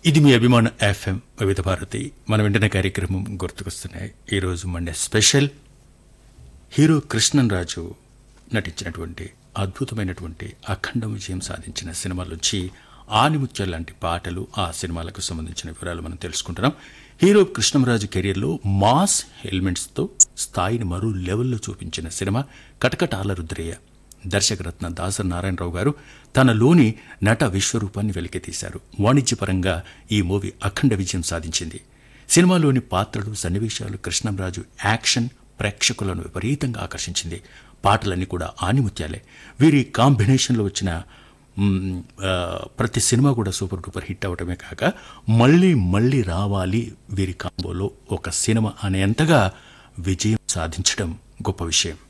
ఇది మీ అభిమాన ఎఫ్ఎం వివిధ భారతి మన వెంటనే కార్యక్రమం గుర్తుకొస్తున్నాయి ఈరోజు Monday special hero Krishnan Raju నటించినటువంటి అద్భుతమైనటువంటి అఖండ విజయం సాధించిన సినిమాలోంచి ఆనిముత్యాల లాంటి పాటలు ఆ సినిమాలకు సంబంధించిన వివరాలు మనం తెలుసుకుంటున్నాం హీరో కృష్ణంరాజు కెరీర్లో మాస్ ఎలిమెంట్స్తో స్థాయిని మరో లెవెల్లో చూపించిన సినిమా కటకటాల రుద్రయ్య దర్శకరత్న దాసరి నారాయణరావు గారు తనలోని నట విశ్వరూపాన్ని వెలికితీశారు వాణిజ్యపరంగా ఈ మూవీ అఖండ విజయం సాధించింది సినిమాలోని పాత్రలు సన్నివేశాలు కృష్ణంరాజు యాక్షన్ ప్రేక్షకులను విపరీతంగా ఆకర్షించింది పాటలన్నీ కూడా ఆనిముత్యాలే వీరి కాంబినేషన్లో వచ్చిన మ్, ఆ, ప్రతి సినిమా కూడా సూపర్ డూపర్ హిట్ అవటమే కాక మళ్ళీ మళ్ళీ రావాలి వీరి కాంబోలో ఒక సినిమా అనేంతగా విజయం సాధించడం గొప్ప విషయం